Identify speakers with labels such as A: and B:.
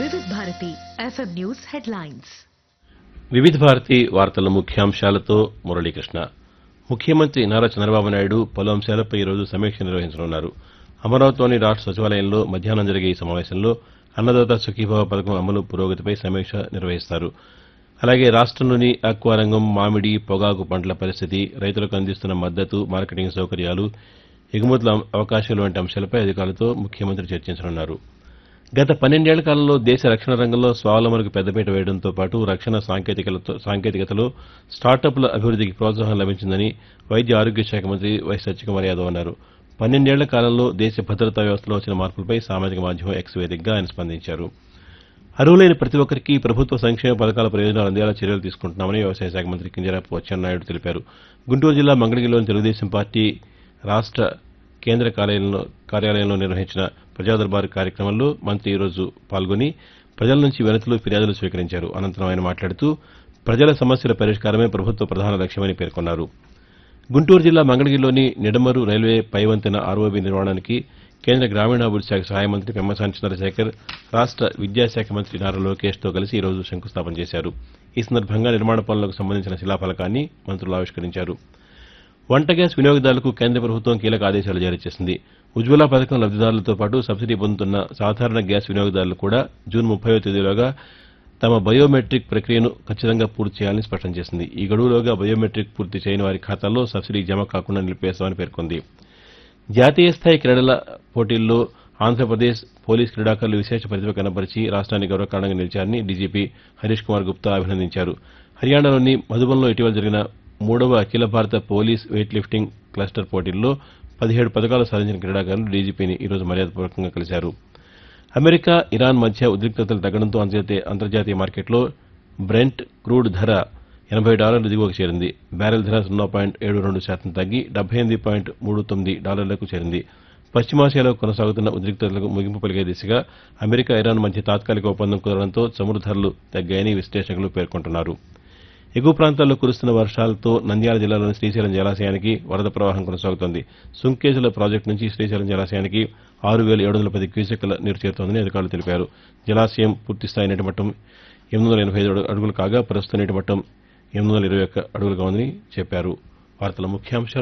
A: వివిధ Bharati FM news headlines
B: వివిధ భారతి వార్తల ముఖ్యాంశాలతో మురళీకృష్ణ ముఖ్యమంత్రి నారా చంద్రబాబు నాయుడు పలు అంశాలపై ఈరోజు సమీక్ష నిర్వహించనున్నారు అమరావతిలోని రాష్ట్ర సచివాలయంలో మధ్యాహ్నం జరిగే ఈ సమావేశంలో అన్నదాత సుఖీభావ పథకం అమలు పురోగతిపై సమీక్ష నిర్వహిస్తారు అలాగే రాష్ట్రంలోని ఆక్వా రంగం మామిడి పొగాకు పంటల పరిస్థితి రైతులకు అందిస్తున్న మద్దతు మార్కెటింగ్ సౌకర్యాలు ఎగుమతుల అవకాశాలు వంటి అంశాలపై అధికారులతో ముఖ్యమంత్రి చర్చించనున్నారు గత పన్నెండేళ్ల కాలంలో దేశ రక్షణ రంగంలో స్వావలంబనకు పెద్దపీట వేయడంతో పాటు రక్షణ సాంకేతికలతో సాంకేతికతలో స్టార్టప్ల అభివృద్ధికి ప్రోత్సాహం లభించిందని వైద్య ఆరోగ్య శాఖ మంత్రి వై సత్యకుమార్ యాదవ్ అన్నారు పన్నెండేళ్ల కాలంలో దేశ భద్రతా వ్యవస్థలో వచ్చిన మార్పులపై సామాజిక మాధ్యమం ఎక్స్ వేదికగా ఆయన స్పందించారు అర్హులైన ప్రతి ఒక్కరికి ప్రభుత్వ సంక్షేమ పథకాల ప్రయోజనాలు అందేలా చర్యలు తీసుకుంటున్నామని వ్యవసాయ శాఖ మంత్రి కింజరాపు అచ్చెన్నాయుడు తెలిపారు గుంటూరు జిల్లా మంగళగిరిలోని తెలుగుదేశం పార్టీ రాష్ట్ర కేంద్ర కార్యాలయంలో కార్యాలయంలో నిర్వహించిన ప్రజా దర్బార్ కార్యక్రమంలో మంత్రి ఈరోజు పాల్గొని ప్రజల నుంచి వినతులు ఫిర్యాదులు స్వీకరించారు అనంతరం ఆయన మాట్లాడుతూ ప్రజల సమస్యల పరిష్కారమే ప్రభుత్వ ప్రధాన లక్ష్యమని పేర్కొన్నారు గుంటూరు జిల్లా మంగళగిరిలోని నిడమరు రైల్వే పైవంతెన ఆర్ఓబీ నిర్మాణానికి కేంద్ర గ్రామీణాభివృద్ధి శాఖ సహాయ మంత్రి పెమ్మసాని చంద్రశేఖర్ రాష్ట్ర విద్యాశాఖ మంత్రి నారా లోకేష్తో కలిసి ఈరోజు శంకుస్థాపన చేశారు ఈ సందర్భంగా నిర్మాణ పనులకు సంబంధించిన శిలాఫలకాన్ని మంత్రులు ఆవిష్కరించారు వంట గ్యాస్ వినియోగదారులకు కేంద్ర ప్రభుత్వం కీలక ఆదేశాలు జారీ చేసింది ఉజ్వల పథకం లబ్దిదారులతో పాటు సబ్సిడీ పొందుతున్న సాధారణ గ్యాస్ వినియోగదారులు కూడా జూన్ ముప్పైవ తేదీలోగా తమ బయోమెట్రిక్ ప్రక్రియను ఖచ్చితంగా పూర్తి చేయాలని స్పష్టం చేసింది ఈ గడువులోగా బయోమెట్రిక్ పూర్తి చేయని వారి ఖాతాల్లో సబ్సిడీ జమ కాకుండా నిలిపేస్తామని పేర్కొంది జాతీయ స్థాయి క్రీడల పోటీల్లో ఆంధ్రప్రదేశ్ పోలీస్ క్రీడాకారులు విశేష ప్రతిభ కనబరిచి రాష్ట్రానికి గౌరవకారణంగా నిలిచారని డీజీపీ హరీష్ కుమార్ గుప్తా అభినందించారు హర్యానాలోని మధుబన్లో ఇటీవల జరిగిన మూడవ అఖిల భారత పోలీస్ వెయిట్ లిఫ్టింగ్ క్లస్టర్ పోటీల్లో పదిహేడు పథకాలు సాధించిన క్రీడాకారులు డీజీపీని ఈరోజు మర్యాదపూర్వకంగా కలిశారు అమెరికా ఇరాన్ మధ్య ఉద్రిక్తతలు తగ్గడంతో అంతర్జాతీయ అంతర్జాతీయ మార్కెట్లో బ్రెంట్ క్రూడ్ ధర ఎనభై డాలర్లు దిగువకు చేరింది బ్యారెల్ ధర సున్నా పాయింట్ ఏడు రెండు శాతం తగ్గి డెబ్బై ఎనిమిది పాయింట్ మూడు తొమ్మిది డాలర్లకు చేరింది పశ్చిమాసియాలో కొనసాగుతున్న ఉద్రిక్తతలకు ముగింపు పలికే దిశగా అమెరికా ఇరాన్ మధ్య తాత్కాలిక ఒప్పందం కుదరడంతో చమురు ధరలు తగ్గాయని విశ్లేషకులు పేర్కొంటున్నారు ఎగువ ప్రాంతాల్లో కురుస్తున్న వర్షాలతో నంద్యాల జిల్లాలోని శ్రీశైలం జలాశయానికి వరద ప్రవాహం కొనసాగుతోంది సుంకేజుల ప్రాజెక్టు నుంచి శ్రీశైలం జలాశయానికి ఆరు వేల ఏడు వందల పది క్యూసెక్ల నీరు చేరుతోందని అధికారులు తెలిపారు జలాశయం పూర్తిస్థాయి నీటి మట్టం ఎనిమిది వందల ఎనభై ఐదు అడుగులు కాగా ప్రస్తుత నీటి మట్టం ఎనిమిది వందల ఇరవై ఒక్క అడుగులుగా ఉందని చెప్పారు వార్తల ముఖ్యాంశాలు